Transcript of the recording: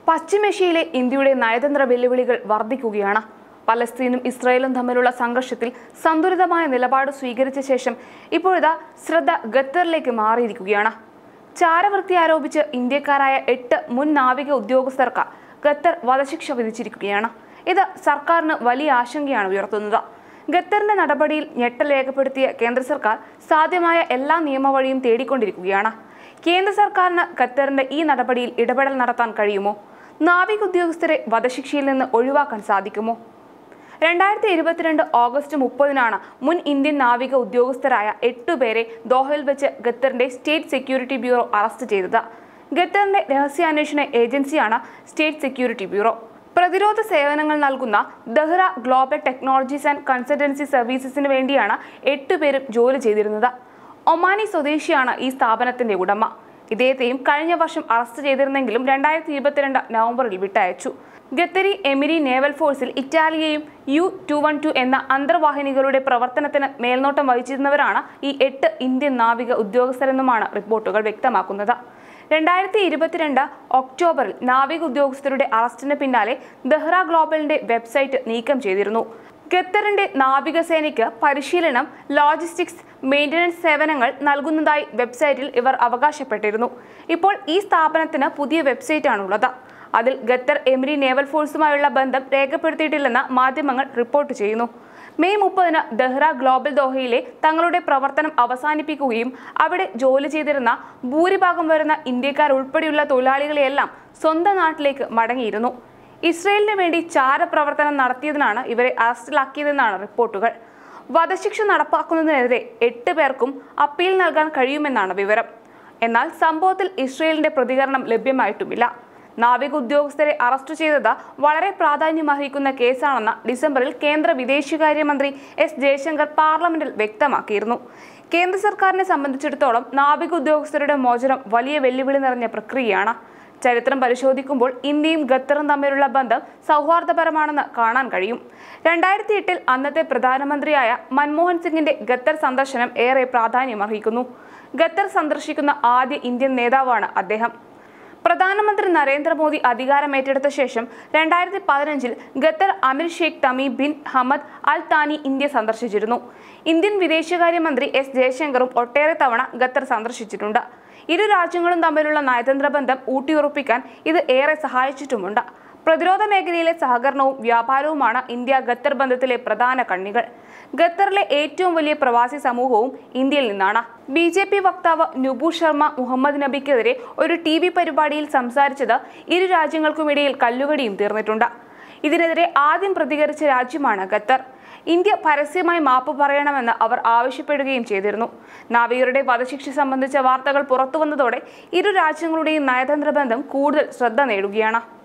പശ്ചിമേഷ്യയിലെ ഇന്ത്യയുടെ നയതന്ത്ര വെല്ലുവിളികൾ വർദ്ധിക്കുകയാണ് പലസ്തീനും ഇസ്രായേലും തമ്മിലുള്ള സംഘർഷത്തിൽ സന്തുലിതമായ നിലപാട് സ്വീകരിച്ച ശേഷം ഇപ്പോഴിതാ ശ്രദ്ധ ഖത്തറിലേക്ക് മാറിയിരിക്കുകയാണ് ചാരവൃത്തി ആരോപിച്ച് ഇന്ത്യക്കാരായ എട്ട് മുൻ നാവിക ഉദ്യോഗസ്ഥർക്ക് ഖത്തർ വധശിക്ഷ വിധിച്ചിരിക്കുകയാണ് ഇത് സർക്കാരിന് വലിയ ആശങ്കയാണ് ഉയർത്തുന്നത് ഖത്തറിന്റെ നടപടിയിൽ ഞെട്ടൽ രേഖപ്പെടുത്തിയ കേന്ദ്ര സർക്കാർ സാധ്യമായ എല്ലാ നിയമവഴിയും തേടിക്കൊണ്ടിരിക്കുകയാണ് കേന്ദ്ര സർക്കാരിന് ഖത്തറിന്റെ ഈ നടപടിയിൽ ഇടപെടൽ നടത്താൻ കഴിയുമോ നാവിക ഉദ്യോഗസ്ഥരെ വധശിക്ഷയിൽ നിന്ന് ഒഴിവാക്കാൻ സാധിക്കുമോ രണ്ടായിരത്തി ഇരുപത്തിരണ്ട് ഓഗസ്റ്റ് മുപ്പതിനാണ് മുൻ ഇന്ത്യൻ നാവിക ഉദ്യോഗസ്ഥരായ എട്ടുപേരെ ദോഹയിൽ വെച്ച് ഖത്തറിന്റെ സ്റ്റേറ്റ് സെക്യൂരിറ്റി ബ്യൂറോ അറസ്റ്റ് ചെയ്തത് ഖത്തറിന്റെ രഹസ്യാന്വേഷണ ഏജൻസിയാണ് സ്റ്റേറ്റ് സെക്യൂരിറ്റി ബ്യൂറോ പ്രതിരോധ സേവനങ്ങൾ നൽകുന്ന Dahra Global Technologies and Consultancy സർവീസസിന് വേണ്ടിയാണ് എട്ടുപേരും ജോലി ചെയ്തിരുന്നത് ഒമാനി സ്വദേശിയാണ് ഈ സ്ഥാപനത്തിന്റെ ഉടമ ഇദ്ദേഹത്തെയും കഴിഞ്ഞ വർഷം അറസ്റ്റ് ചെയ്തിരുന്നെങ്കിലും രണ്ടായിരത്തി ഇരുപത്തിരണ്ട് നവംബറിൽ വിട്ടയച്ചു ഗത്തരി എമിരി നേവൽ ഫോഴ്സിൽ ഇറ്റാലിയയും യു ടു വൺ ടു എന്ന അന്തർവാഹിനികളുടെ പ്രവർത്തനത്തിന് മേൽനോട്ടം വഹിച്ചിരുന്നവരാണ് ഈ എട്ട് ഇന്ത്യൻ നാവിക ഉദ്യോഗസ്ഥരെന്നുമാണ് റിപ്പോർട്ടുകൾ വ്യക്തമാക്കുന്നത് രണ്ടായിരത്തി ഇരുപത്തിരണ്ട് ഒക്ടോബറിൽ നാവിക ഉദ്യോഗസ്ഥരുടെ അറസ്റ്റിന് പിന്നാലെ ദഹ്റ ഗ്ലോബലിന്റെ വെബ്സൈറ്റ് നീക്കം ചെയ്തിരുന്നു ഖത്തറിന്റെ നാവികസേനയ്ക്ക് പരിശീലനം ലോജിസ്റ്റിക്സ് മെയിൻ്റനൻസ് സേവനങ്ങൾ നൽകുന്നതായി വെബ്സൈറ്റിൽ ഇവർ അവകാശപ്പെട്ടിരുന്നു ഇപ്പോൾ ഈ സ്ഥാപനത്തിന് പുതിയ വെബ്സൈറ്റാണുള്ളത് അതിൽ ഖത്തർ എമിരി നേവൽ ഫോഴ്സുമായുള്ള ബന്ധം രേഖപ്പെടുത്തിയിട്ടില്ലെന്ന് മാധ്യമങ്ങൾ റിപ്പോർട്ട് ചെയ്യുന്നു മെയ് മുപ്പതിന് ദഹ്റ ഗ്ലോബൽ ദോഹയിലെ തങ്ങളുടെ പ്രവർത്തനം അവസാനിപ്പിക്കുകയും അവിടെ ജോലി ചെയ്തിരുന്ന ഭൂരിഭാഗം വരുന്ന ഇന്ത്യക്കാരുൾപ്പെടെയുള്ള തൊഴിലാളികളെയെല്ലാം സ്വന്തം നാട്ടിലേക്ക് മടങ്ങിയിരുന്നു ഇസ്രയേലിന് വേണ്ടി ചാരപ്രവർത്തനം നടത്തിയതിനാണ് ഇവരെ അറസ്റ്റിലാക്കിയതെന്നാണ് റിപ്പോർട്ടുകൾ വധശിക്ഷ നടപ്പാക്കുന്നതിനെതിരെ എട്ട് പേർക്കും അപ്പീൽ നൽകാൻ കഴിയുമെന്നാണ് വിവരം എന്നാൽ സംഭവത്തിൽ ഇസ്രയേലിന്റെ പ്രതികരണം ലഭ്യമായിട്ടുമില്ല നാവിക ഉദ്യോഗസ്ഥരെ അറസ്റ്റ് ചെയ്തത് വളരെ പ്രാധാന്യമർഹിക്കുന്ന കേസാണെന്ന് ഡിസംബറിൽ കേന്ദ്ര വിദേശകാര്യമന്ത്രി എസ് ജയശങ്കർ പാർലമെന്റിൽ വ്യക്തമാക്കിയിരുന്നു കേന്ദ്ര സർക്കാരിനെ സംബന്ധിച്ചിടത്തോളം നാവിക ഉദ്യോഗസ്ഥരുടെ മോചനം വലിയ വെല്ലുവിളി നിറഞ്ഞ പ്രക്രിയയാണ് ചരിത്രം പരിശോധിക്കുമ്പോൾ ഇന്ത്യയും ഖത്തറും തമ്മിലുള്ള ബന്ധം സൗഹാർദ്ദപരമാണെന്ന് കാണാൻ കഴിയും രണ്ടായിരത്തി എട്ടിൽ അന്നത്തെ പ്രധാനമന്ത്രിയായ മൻമോഹൻ സിംഗിന്റെ ഖത്തർ സന്ദർശനം ഏറെ പ്രാധാന്യമർഹിക്കുന്നു ഖത്തർ സന്ദർശിക്കുന്ന ആദ്യ ഇന്ത്യൻ നേതാവാണ് അദ്ദേഹം പ്രധാനമന്ത്രി നരേന്ദ്രമോദി അധികാരമേറ്റെടുത്ത ശേഷം രണ്ടായിരത്തി പതിനഞ്ചിൽ ഖത്തർ അമീർ Sheikh Tamim bin Hamad Al Thani India സന്ദർശിച്ചിരുന്നു ഇന്ത്യൻ വിദേശകാര്യമന്ത്രി എസ് ജയശങ്കറും ഒട്ടേറെ തവണ ഖത്തർ സന്ദർശിച്ചിട്ടുണ്ട് ഇരു രാജ്യങ്ങളും തമ്മിലുള്ള നയതന്ത്ര ബന്ധം ഊട്ടിയുറപ്പിക്കാൻ ഇത് ഏറെ സഹായിച്ചിട്ടുമുണ്ട് പ്രതിരോധ മേഖലയിലെ സഹകരണവും വ്യാപാരവുമാണ് ഇന്ത്യ ഖത്തർ ബന്ധത്തിലെ പ്രധാന കണ്ണികൾ ഖത്തറിലെ ഏറ്റവും വലിയ പ്രവാസി സമൂഹവും ഇന്ത്യയിൽ നിന്നാണ് ബി ജെ പി വക്താവ് നുബു ശർമ്മ മുഹമ്മദ് നബിക്കെതിരെ ഒരു ടി വി പരിപാടിയിൽ സംസാരിച്ചത് ഇരു രാജ്യങ്ങൾക്കുമിടയിൽ കല്ലുകടിയും തീർന്നിട്ടുണ്ട് ഇതിനെതിരെ ആദ്യം പ്രതികരിച്ച രാജ്യമാണ് ഖത്തർ ഇന്ത്യ പരസ്യമായി മാപ്പ് പറയണമെന്ന് അവർ ആവശ്യപ്പെടുകയും ചെയ്തിരുന്നു നാവികരുടെ വധശിക്ഷ സംബന്ധിച്ച വാർത്തകൾ പുറത്തുവന്നതോടെ ഇരു രാജ്യങ്ങളുടെയും നയതന്ത്ര ബന്ധം കൂടുതൽ ശ്രദ്ധ നേടുകയാണ്